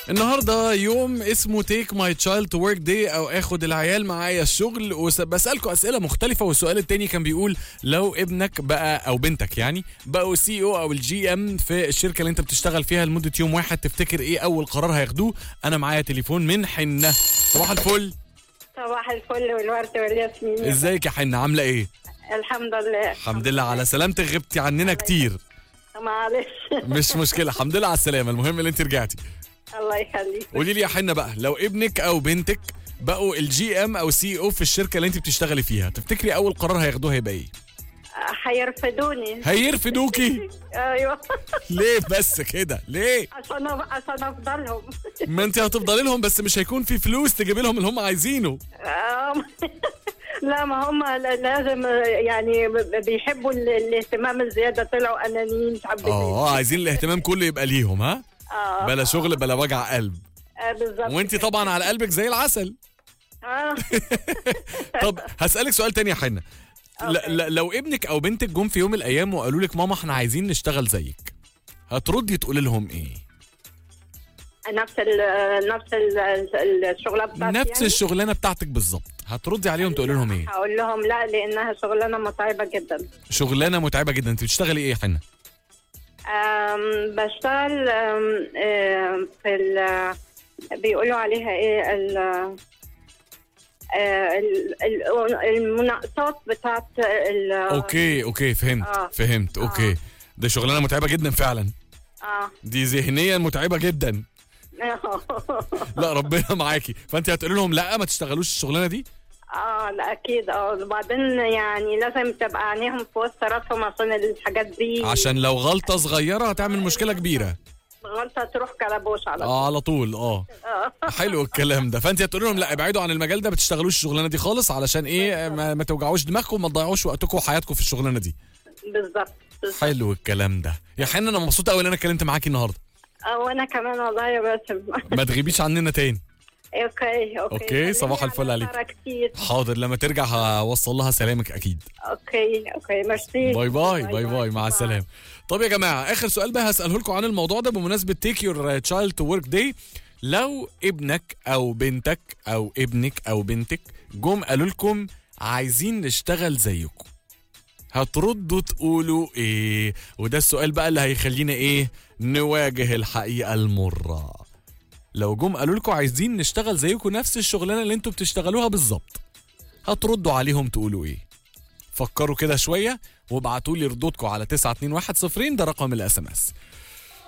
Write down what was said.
النهارده يوم اسمه تيك ماي تشايلد تو ورك داي او اخد العيال معايا الشغل وبسالكم اسئله مختلفه والسؤال التاني كان بيقول لو ابنك بقى او بنتك يعني بقوا سي او او الجي ام في الشركه اللي انت بتشتغل فيها لمده يوم واحد تفتكر ايه اول قرار هياخدوه انا معايا تليفون من حنه صباح الفل صباح الفل والورد والياسمين ازيك يا حنه عامله ايه الحمد لله الحمد لله على سلامتك غبتي عننا كتير معلش مش مشكله الحمد لله على السلامه المهم ان انت رجعتي الله يخليك قولي لي يا حنه بقى لو ابنك او بنتك بقوا الجي ام او سي او في الشركه اللي انت بتشتغلي فيها تفتكري اول قرار هياخدوه هيبقى ايه هيرفدوني هيرفدوكي ايوه ليه بس كده ليه عشان عشان افضلهم ما انت هتفضلي لهم بس مش هيكون في فلوس تجيبي لهم اللي هم عايزينه آم. لا ما هم لازم يعني بيحبوا ال- الاهتمام الزياده طلعوا انانيين حبتين اه عايزين الاهتمام كله يبقى ليهم ها اه بلا شغل بلا وجع قلب آه، بالظبط وانت طبعا على قلبك زي العسل آه. طب هسألك سؤال تاني يا حنة ل- ل- لو ابنك او بنتك جم في يوم من الايام وقالوا لك ماما احنا عايزين نشتغل زيك هتردي تقولي لهم ايه نفس ال نفس ال- ال- الشغله بتاعتي نفس يعني؟ الشغلانه بتاعتك بالظبط هتردي عليهم تقولي لهم ايه هقول لهم لا لانها شغلانه متعبه جدا شغلانه متعبه جدا انت بتشتغلي ايه يا حنة أم، بشتغل أم، أم، في ال بيقولوا عليها ايه ال آه، ال- ال- المناقصات بتاعت ال اوكي اوكي فهمت آه. فهمت اوكي ده شغلانه متعبه جدا فعلا اه دي ذهنيا متعبه جدا لا ربنا معاكي فانت هتقولي لهم لا ما تشتغلوش الشغلانه دي اه لا اكيد اه وبعدين يعني لازم تبقى عينيهم في وسط راسهم عشان الحاجات دي عشان لو غلطه صغيره هتعمل مشكله كبيره غلطه تروح كلبوش على طول اه على طول اه حلو الكلام ده فانت هتقول لهم لا ابعدوا عن المجال ده ما تشتغلوش الشغلانه دي خالص علشان ايه ما, ما توجعوش دماغكم وما تضيعوش وقتكم وحياتكم في الشغلانه دي بالظبط بالظبط. حلو الكلام ده يا حنان انا مبسوط قوي ان انا اتكلمت معاكي النهارده آه، وانا كمان والله يا باسم ما تغيبيش عننا تاني اوكي اوكي أوكي، صباح خليني الفل على عليك. سهرة كتير حاضر لما ترجع هوصل لها سلامك اكيد اوكي اوكي ميرسي باي باي باي باي مع السلامه طب يا جماعه اخر سؤال بقى هساله لكم عن الموضوع ده بمناسبه تيك يور تشايلد تو ورك داي لو ابنك او بنتك او ابنك او بنتك جم قالوا لكم عايزين نشتغل زيكم هتردوا تقولوا ايه وده السؤال بقى اللي هيخلينا ايه نواجه الحقيقه المره لو جم قالوا لكم عايزين نشتغل زيكم نفس الشغلانه اللي انتوا بتشتغلوها بالظبط هتردوا عليهم تقولوا ايه فكروا كده شويه وابعتوا لي ردودكم على 9210 ده رقم الاس ام اس